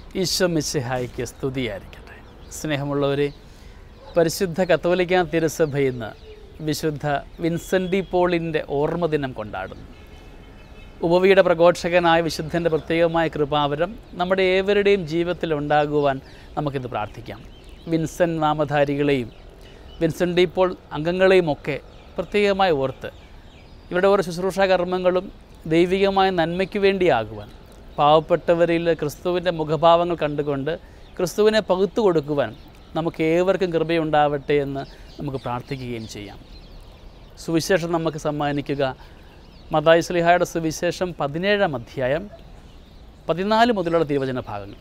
ഈശോ മിശിഹായിക്ക് സ്തുതിയായിരിക്കട്ടെ സ്നേഹമുള്ളവരെ പരിശുദ്ധ കത്തോലിക്ക തിരുസഭയിൽ നിന്ന് വിശുദ്ധ വിൻസെൻ്റി പോളിൻ്റെ ഓർമ്മ ദിനം കൊണ്ടാടുന്നു ഉപവിയുടെ പ്രഘോഷകനായ വിശുദ്ധൻ്റെ പ്രത്യേകമായ കൃപാവരം നമ്മുടെ ഏവരുടെയും ജീവിതത്തിൽ ഉണ്ടാകുവാൻ നമുക്കിത് പ്രാർത്ഥിക്കാം വിൻസെൻ്റ് നാമധാരികളെയും വിൻസെൻ്റ് ഇപ്പോൾ അംഗങ്ങളെയും ഒക്കെ പ്രത്യേകമായി ഓർത്ത് ഇവരുടെ ഓരോ ശുശ്രൂഷാ കർമ്മങ്ങളും ദൈവികമായ നന്മയ്ക്ക് വേണ്ടിയാകുവാൻ പാവപ്പെട്ടവരിൽ ക്രിസ്തുവിൻ്റെ മുഖഭാവങ്ങൾ കണ്ടുകൊണ്ട് ക്രിസ്തുവിനെ പകുത്തു കൊടുക്കുവാൻ നമുക്ക് ഏവർക്കും കൃപയുണ്ടാവട്ടെ എന്ന് നമുക്ക് പ്രാർത്ഥിക്കുകയും ചെയ്യാം സുവിശേഷം നമുക്ക് സമ്മാനിക്കുക മതായി സ്ലിഹായുടെ സുവിശേഷം പതിനേഴാം അധ്യായം പതിനാല് മുതലുള്ള തിരുവചന ഭാഗങ്ങൾ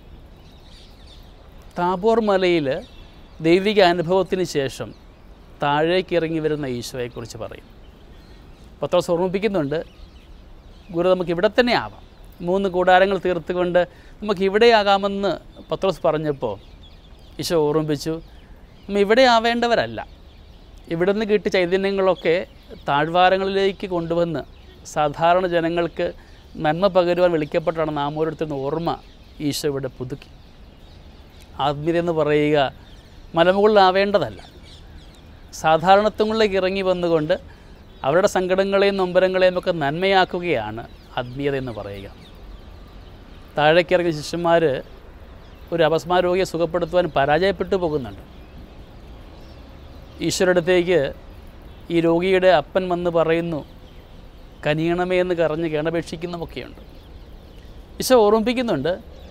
താബോർ മലയിൽ ദൈവിക അനുഭവത്തിന് ശേഷം താഴേക്ക് ഇറങ്ങി വരുന്ന ഈശോയെക്കുറിച്ച് പറയും പത്രോസ് ഓർമ്മിപ്പിക്കുന്നുണ്ട് ഗുരു നമുക്ക് ഇവിടെ തന്നെ ആവാം മൂന്ന് കൂടാരങ്ങൾ തീർത്തുകൊണ്ട് നമുക്ക് ഇവിടെയാകാമെന്ന് പത്രോസ് പറഞ്ഞപ്പോൾ ഈശോ ഓർമ്മിപ്പിച്ചു നമ്മൾ ഇവിടെ ആവേണ്ടവരല്ല ഇവിടെ നിന്ന് കിട്ടിയ ചൈതന്യങ്ങളൊക്കെ താഴ്വാരങ്ങളിലേക്ക് കൊണ്ടുവന്ന് സാധാരണ ജനങ്ങൾക്ക് നന്മ പകരുവാൻ വിളിക്കപ്പെട്ടാണ് നാം ഓരോരുത്തരുടെ ഓർമ്മ ഈശോ ഇവിടെ പുതുക്കി ആത്മീയത എന്ന് പറയുക മലമുകളിലാവേണ്ടതല്ല സാധാരണത്വങ്ങളിലേക്ക് ഇറങ്ങി വന്നുകൊണ്ട് അവരുടെ സങ്കടങ്ങളെയും നൊമ്പരങ്ങളെയും ഒക്കെ നന്മയാക്കുകയാണ് ആത്മീയത എന്ന് പറയുക താഴേക്കിറങ്ങിയ ശിഷ്യന്മാർ ഒരു അപസ്മാര രോഗിയെ സുഖപ്പെടുത്തുവാൻ പരാജയപ്പെട്ടു പോകുന്നുണ്ട് ഈശ്വരടുത്തേക്ക് ഈ രോഗിയുടെ അപ്പൻ വന്ന് പറയുന്നു കനിയണമേ എന്ന് കറഞ്ഞ് കേണപേക്ഷിക്കുന്നതൊക്കെയുണ്ട് ഈശോ ഓർമ്മിപ്പിക്കുന്നുണ്ട്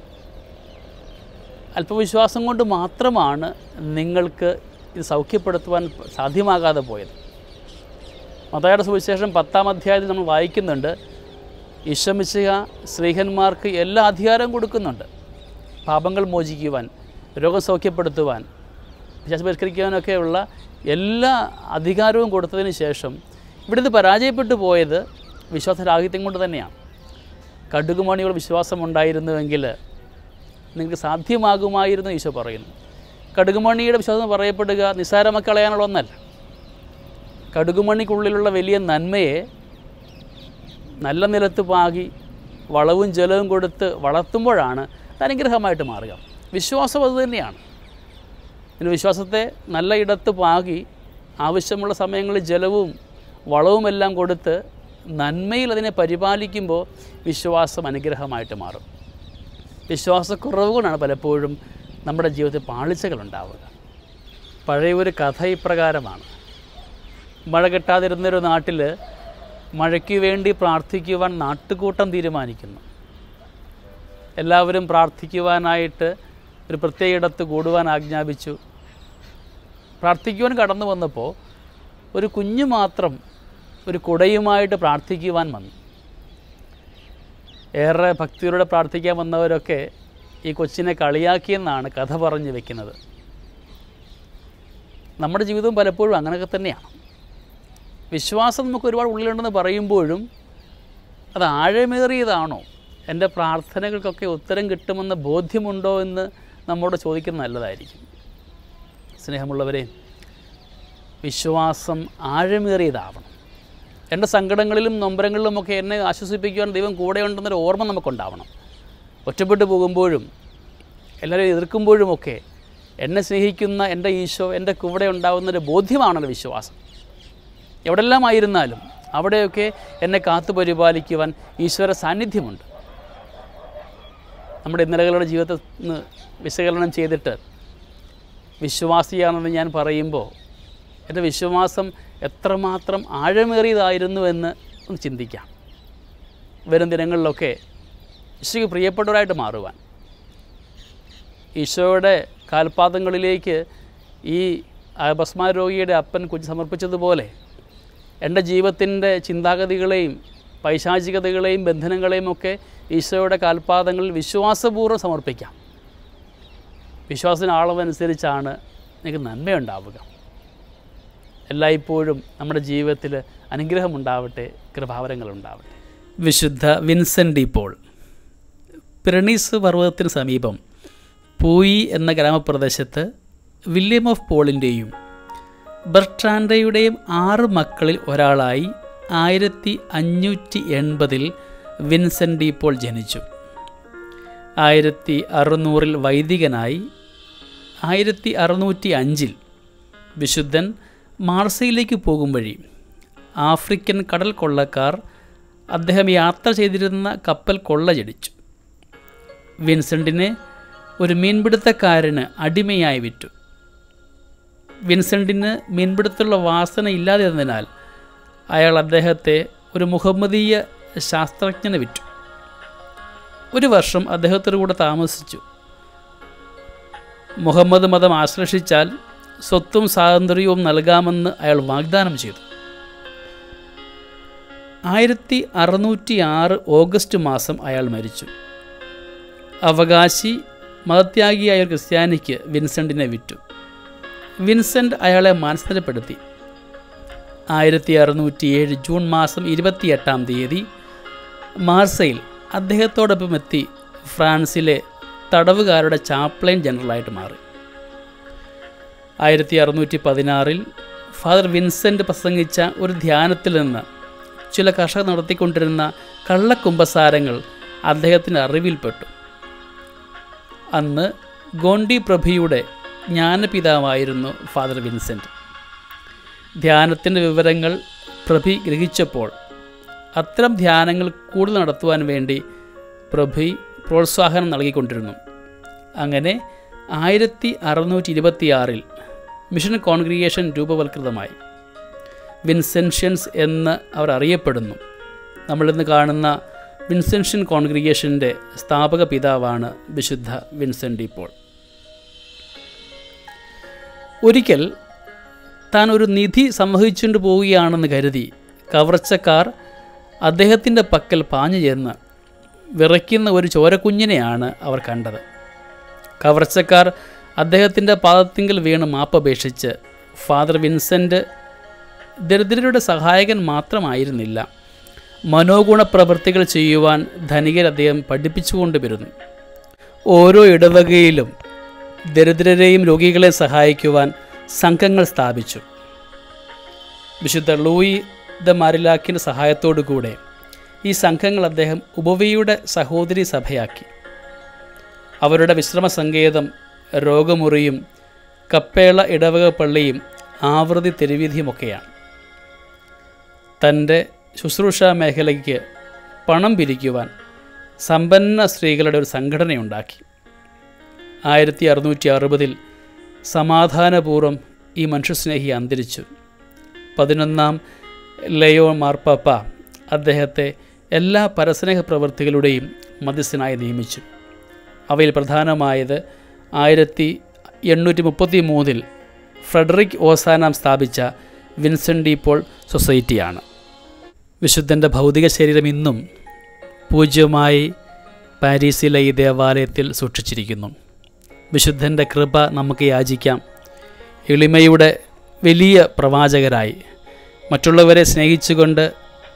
അല്പവിശ്വാസം കൊണ്ട് മാത്രമാണ് നിങ്ങൾക്ക് ഇത് സൗഖ്യപ്പെടുത്തുവാൻ സാധ്യമാകാതെ പോയത് മതയുടെ സുവിശേഷം പത്താം അധ്യായത്തിൽ നമ്മൾ വായിക്കുന്നുണ്ട് ഈശ്വമിശിക സ്ത്രീഹന്മാർക്ക് എല്ലാ അധികാരവും കൊടുക്കുന്നുണ്ട് പാപങ്ങൾ മോചിക്കുവാൻ രോഗം സൗഖ്യപ്പെടുത്തുവാൻ വിശ്വാസപരിഷ്കരിക്കാനൊക്കെയുള്ള എല്ലാ അധികാരവും കൊടുത്തതിന് ശേഷം ഇവിടുന്ന് പരാജയപ്പെട്ടു പോയത് വിശ്വാസരാഹിത്യം കൊണ്ട് തന്നെയാണ് കടുകുമണിയോട് വിശ്വാസം ഉണ്ടായിരുന്നുവെങ്കിൽ നിങ്ങൾക്ക് സാധ്യമാകുമായിരുന്നു ഈശോ പറയുന്നു കടുകുമണിയുടെ വിശ്വാസം പറയപ്പെടുക നിസ്സാരമാക്കി കളയാനുള്ള ഒന്നല്ല കടുകുമണിക്കുള്ളിലുള്ള വലിയ നന്മയെ നല്ല നിലത്ത് പാകി വളവും ജലവും കൊടുത്ത് വളർത്തുമ്പോഴാണ് അത് അനുഗ്രഹമായിട്ട് മാറുക വിശ്വാസം അത് തന്നെയാണ് പിന്നെ വിശ്വാസത്തെ നല്ല ഇടത്ത് പാകി ആവശ്യമുള്ള സമയങ്ങളിൽ ജലവും വളവുമെല്ലാം കൊടുത്ത് നന്മയിൽ അതിനെ പരിപാലിക്കുമ്പോൾ വിശ്വാസം അനുഗ്രഹമായിട്ട് മാറും വിശ്വാസക്കുറവ് കൊണ്ടാണ് പലപ്പോഴും നമ്മുടെ ജീവിതത്തിൽ പാളിച്ചകൾ ഉണ്ടാവുക പഴയ ഒരു കഥ ഇപ്രകാരമാണ് മഴ കിട്ടാതിരുന്നൊരു നാട്ടിൽ മഴയ്ക്ക് വേണ്ടി പ്രാർത്ഥിക്കുവാൻ നാട്ടുകൂട്ടം തീരുമാനിക്കുന്നു എല്ലാവരും പ്രാർത്ഥിക്കുവാനായിട്ട് ഒരു പ്രത്യേക ഇടത്ത് കൂടുവാൻ ആജ്ഞാപിച്ചു പ്രാർത്ഥിക്കുവാൻ കടന്നു വന്നപ്പോൾ ഒരു കുഞ്ഞു മാത്രം ഒരു കുടയുമായിട്ട് പ്രാർത്ഥിക്കുവാൻ വന്നു ഏറെ ഭക്തിയോടെ പ്രാർത്ഥിക്കാൻ വന്നവരൊക്കെ ഈ കൊച്ചിനെ കളിയാക്കിയെന്നാണ് കഥ പറഞ്ഞു വെക്കുന്നത് നമ്മുടെ ജീവിതവും പലപ്പോഴും അങ്ങനെയൊക്കെ തന്നെയാണ് വിശ്വാസം നമുക്ക് ഒരുപാട് ഉള്ളിലുണ്ടെന്ന് പറയുമ്പോഴും അത് ആഴമേറിയതാണോ എൻ്റെ പ്രാർത്ഥനകൾക്കൊക്കെ ഉത്തരം കിട്ടുമെന്ന ബോധ്യമുണ്ടോ എന്ന് നമ്മോട് ചോദിക്കുന്നത് നല്ലതായിരിക്കും സ്നേഹമുള്ളവരെ വിശ്വാസം ആഴമേറിയതാവണം എൻ്റെ സങ്കടങ്ങളിലും നൊമ്പരങ്ങളിലുമൊക്കെ എന്നെ ആശ്വസിപ്പിക്കുവാൻ ദൈവം കൂടെയുണ്ടെന്നൊരു ഓർമ്മ നമുക്കുണ്ടാവണം ഒറ്റപ്പെട്ടു പോകുമ്പോഴും എല്ലാവരും എതിർക്കുമ്പോഴുമൊക്കെ എന്നെ സ്നേഹിക്കുന്ന എൻ്റെ ഈശോ എൻ്റെ കൂടെ ഉണ്ടാകുന്നൊരു ബോധ്യമാണല്ലോ വിശ്വാസം എവിടെല്ലാം ആയിരുന്നാലും അവിടെയൊക്കെ എന്നെ കാത്തു പരിപാലിക്കുവാൻ ഈശ്വര സാന്നിധ്യമുണ്ട് നമ്മുടെ ഇന്നലകളുടെ ജീവിതത്തിൽ നിന്ന് വിശകലനം ചെയ്തിട്ട് വിശ്വാസിയാണെന്ന് ഞാൻ പറയുമ്പോൾ എൻ്റെ വിശ്വാസം എത്രമാത്രം ആഴമേറിയതായിരുന്നു എന്ന് ഒന്ന് ചിന്തിക്കാം വരും ദിനങ്ങളിലൊക്കെ ഈശോയ്ക്ക് പ്രിയപ്പെട്ടവരായിട്ട് മാറുവാൻ ഈശോയുടെ കാൽപാദങ്ങളിലേക്ക് ഈ ഭസ്മാ രോഗിയുടെ അപ്പൻ കുഞ്ഞ് സമർപ്പിച്ചതുപോലെ എൻ്റെ ജീവിതത്തിൻ്റെ ചിന്താഗതികളെയും പൈശാചികതകളെയും ബന്ധനങ്ങളെയും ഒക്കെ ഈശോയുടെ കാൽപാദങ്ങളിൽ വിശ്വാസപൂർവ്വം സമർപ്പിക്കാം വിശ്വാസത്തിന് അളവനുസരിച്ചാണ് നിങ്ങൾക്ക് നന്മയുണ്ടാവുക എല്ലായ്പ്പോഴും നമ്മുടെ ജീവിതത്തിൽ അനുഗ്രഹമുണ്ടാവട്ടെ കൃപാവരങ്ങളുണ്ടാവട്ടെ വിശുദ്ധ വിൻസെൻ്റ് പോൾ പിരണീസ് പർവ്വതത്തിന് സമീപം പൂയി എന്ന ഗ്രാമപ്രദേശത്ത് വില്യം ഓഫ് പോളിൻ്റെയും ബർട്രാൻഡയുടെയും ആറ് മക്കളിൽ ഒരാളായി ആയിരത്തി അഞ്ഞൂറ്റി എൺപതിൽ വിൻസെൻ്റ് പോൾ ജനിച്ചു ആയിരത്തി അറുന്നൂറിൽ വൈദികനായി ആയിരത്തി അറുന്നൂറ്റി അഞ്ചിൽ വിശുദ്ധൻ മാർസയിലേക്ക് പോകും വഴി ആഫ്രിക്കൻ കടൽ കൊള്ളക്കാർ അദ്ദേഹം യാത്ര ചെയ്തിരുന്ന കപ്പൽ കൊള്ളയടിച്ചു വിൻസെൻറ്റിനെ ഒരു മീൻപിടുത്തക്കാരന് അടിമയായി വിറ്റു വിൻസെൻറ്റിന് മീൻപിടുത്തമുള്ള വാസന ഇല്ലാതിരുന്നതിനാൽ അയാൾ അദ്ദേഹത്തെ ഒരു മുഹമ്മദീയ ശാസ്ത്രജ്ഞന് വിറ്റു ഒരു വർഷം അദ്ദേഹത്തോടു കൂടെ താമസിച്ചു മുഹമ്മദ് മതം ആശ്ലേഷിച്ചാൽ സ്വത്തും സ്വാതന്ത്ര്യവും നൽകാമെന്ന് അയാൾ വാഗ്ദാനം ചെയ്തു ആയിരത്തി അറുന്നൂറ്റി ആറ് ഓഗസ്റ്റ് മാസം അയാൾ മരിച്ചു അവകാശി മതത്യാഗിയായ ഒരു ക്രിസ്ത്യാനിക്ക് വിൻസെൻറ്റിനെ വിറ്റു വിൻസെൻ്റ് അയാളെ മാനസാന്തരപ്പെടുത്തി ആയിരത്തി അറുന്നൂറ്റി ഏഴ് ജൂൺ മാസം ഇരുപത്തിയെട്ടാം തീയതി മാർസയിൽ അദ്ദേഹത്തോടൊപ്പം എത്തി ഫ്രാൻസിലെ തടവുകാരുടെ ചാപ്ലൈൻ ജനറലായിട്ട് മാറി ആയിരത്തി അറുന്നൂറ്റി പതിനാറിൽ ഫാദർ വിൻസെൻ്റ് പ്രസംഗിച്ച ഒരു ധ്യാനത്തിൽ നിന്ന് ചില കർഷകർ നടത്തിക്കൊണ്ടിരുന്ന കള്ളക്കുമ്പസാരങ്ങൾ അദ്ദേഹത്തിൻ്റെ അറിവിൽപ്പെട്ടു അന്ന് ഗോണ്ടി പ്രഭുയുടെ ജ്ഞാനപിതാവായിരുന്നു ഫാദർ വിൻസെൻ്റ് ധ്യാനത്തിൻ്റെ വിവരങ്ങൾ പ്രഭി ഗ്രഹിച്ചപ്പോൾ അത്തരം ധ്യാനങ്ങൾ കൂടുതൽ നടത്തുവാൻ വേണ്ടി പ്രഭി പ്രോത്സാഹനം നൽകിക്കൊണ്ടിരുന്നു അങ്ങനെ ആയിരത്തി അറുന്നൂറ്റി ഇരുപത്തിയാറിൽ മിഷൻ കോൺഗ്രിഗേഷൻ രൂപവൽകൃതമായി വിൻസെൻഷ്യൻസ് എന്ന് അവർ അറിയപ്പെടുന്നു നമ്മളിന്ന് കാണുന്ന വിൻസെൻഷ്യൻ കോൺഗ്രിഗേഷൻ്റെ സ്ഥാപക പിതാവാണ് വിശുദ്ധ വിൻസെൻ്റ് ഇപ്പോൾ ഒരിക്കൽ താൻ ഒരു നിധി സംവഹിച്ചുകൊണ്ട് പോവുകയാണെന്ന് കരുതി കവർച്ചക്കാർ അദ്ദേഹത്തിൻ്റെ പക്കൽ പാഞ്ഞു ചെന്ന് വിറയ്ക്കുന്ന ഒരു ചോരക്കുഞ്ഞിനെയാണ് അവർ കണ്ടത് കവർച്ചക്കാർ അദ്ദേഹത്തിൻ്റെ പാദത്തിങ്കിൽ വീണ് മാപ്പപേക്ഷിച്ച് ഫാദർ വിൻസെൻ്റ് ദരിദ്രരുടെ സഹായകൻ മാത്രമായിരുന്നില്ല മനോഗുണ പ്രവൃത്തികൾ ചെയ്യുവാൻ ധനികർ അദ്ദേഹം പഠിപ്പിച്ചുകൊണ്ട് വരുന്നു ഓരോ ഇടവകയിലും ദരിദ്രരെയും രോഗികളെ സഹായിക്കുവാൻ സംഘങ്ങൾ സ്ഥാപിച്ചു വിശുദ്ധ ലൂയി ദ മാരിലാക്കിൻ്റെ സഹായത്തോടു കൂടെ ഈ സംഘങ്ങൾ അദ്ദേഹം ഉപവിയുടെ സഹോദരി സഭയാക്കി അവരുടെ വിശ്രമ സങ്കേതം രോഗമുറിയും കപ്പേള ഇടവക പള്ളിയും ആവൃത്തി തെരുവീതിയുമൊക്കെയാണ് തൻ്റെ ശുശ്രൂഷ മേഖലയ്ക്ക് പണം പിരിക്കുവാൻ സമ്പന്ന സ്ത്രീകളുടെ ഒരു സംഘടനയുണ്ടാക്കി ആയിരത്തി അറുന്നൂറ്റി അറുപതിൽ സമാധാനപൂർവ്വം ഈ മനുഷ്യസ്നേഹി അന്തരിച്ചു പതിനൊന്നാം ലയോ മാർപ്പാപ്പ അദ്ദേഹത്തെ എല്ലാ പരസ്നേഹ പ്രവൃത്തികളുടെയും മധ്യസ്ഥനായി നിയമിച്ചു അവയിൽ പ്രധാനമായത് ആയിരത്തി എണ്ണൂറ്റി മുപ്പത്തി മൂന്നിൽ ഫ്രെഡറിക് ഓസാനാം സ്ഥാപിച്ച വിൻസെൻ്റ് ഡി പോൾ സൊസൈറ്റിയാണ് വിശുദ്ധൻ്റെ ഭൗതിക ശരീരം ഇന്നും പൂജ്യമായി പാരീസിലെ ഈ ദേവാലയത്തിൽ സൂക്ഷിച്ചിരിക്കുന്നു വിശുദ്ധൻ്റെ കൃപ നമുക്ക് യാചിക്കാം എളിമയുടെ വലിയ പ്രവാചകരായി മറ്റുള്ളവരെ സ്നേഹിച്ചുകൊണ്ട്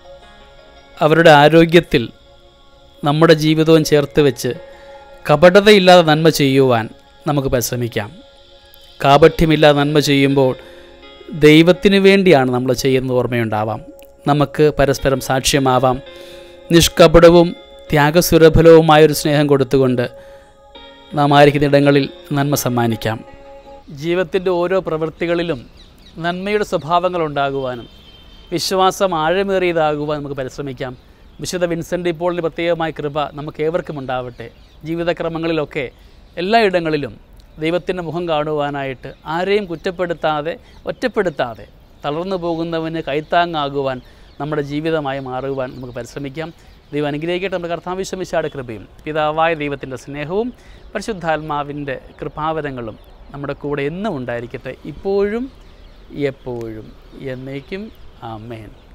അവരുടെ ആരോഗ്യത്തിൽ നമ്മുടെ ജീവിതവും ചേർത്ത് വെച്ച് കപടതയില്ലാതെ നന്മ ചെയ്യുവാൻ നമുക്ക് പരിശ്രമിക്കാം കാപഠ്യമില്ലാതെ നന്മ ചെയ്യുമ്പോൾ ദൈവത്തിന് വേണ്ടിയാണ് നമ്മൾ ചെയ്യുന്ന ഓർമ്മയുണ്ടാവാം നമുക്ക് പരസ്പരം സാക്ഷ്യമാവാം നിഷ്കപടവും ത്യാഗസുരഫലവുമായൊരു സ്നേഹം കൊടുത്തുകൊണ്ട് നാം ആയിരിക്കുന്ന ഇടങ്ങളിൽ നന്മ സമ്മാനിക്കാം ജീവിതത്തിൻ്റെ ഓരോ പ്രവൃത്തികളിലും നന്മയുടെ സ്വഭാവങ്ങൾ ഉണ്ടാകുവാനും വിശ്വാസം ആഴമേറിയതാകുവാൻ നമുക്ക് പരിശ്രമിക്കാം വിശുദ്ധ വിൻസെൻ്റ് ഇപ്പോളിൻ്റെ പ്രത്യേകമായ കൃപ നമുക്ക് ഏവർക്കും ഉണ്ടാവട്ടെ ജീവിതക്രമങ്ങളിലൊക്കെ എല്ലായിടങ്ങളിലും ദൈവത്തിൻ്റെ മുഖം കാണുവാനായിട്ട് ആരെയും കുറ്റപ്പെടുത്താതെ ഒറ്റപ്പെടുത്താതെ തളർന്നു പോകുന്നവന് കൈത്താങ്ങാകുവാൻ നമ്മുടെ ജീവിതമായി മാറുവാൻ നമുക്ക് പരിശ്രമിക്കാം ദൈവം അനുഗ്രഹിക്കട്ടെ നമ്മുടെ കർത്താവിശ്വമിശാട് കൃപയും പിതാവായ ദൈവത്തിൻ്റെ സ്നേഹവും പരിശുദ്ധാത്മാവിൻ്റെ കൃപാവരങ്ങളും നമ്മുടെ കൂടെ എന്നും ഉണ്ടായിരിക്കട്ടെ ഇപ്പോഴും എപ്പോഴും എന്നേക്കും ആമേൻ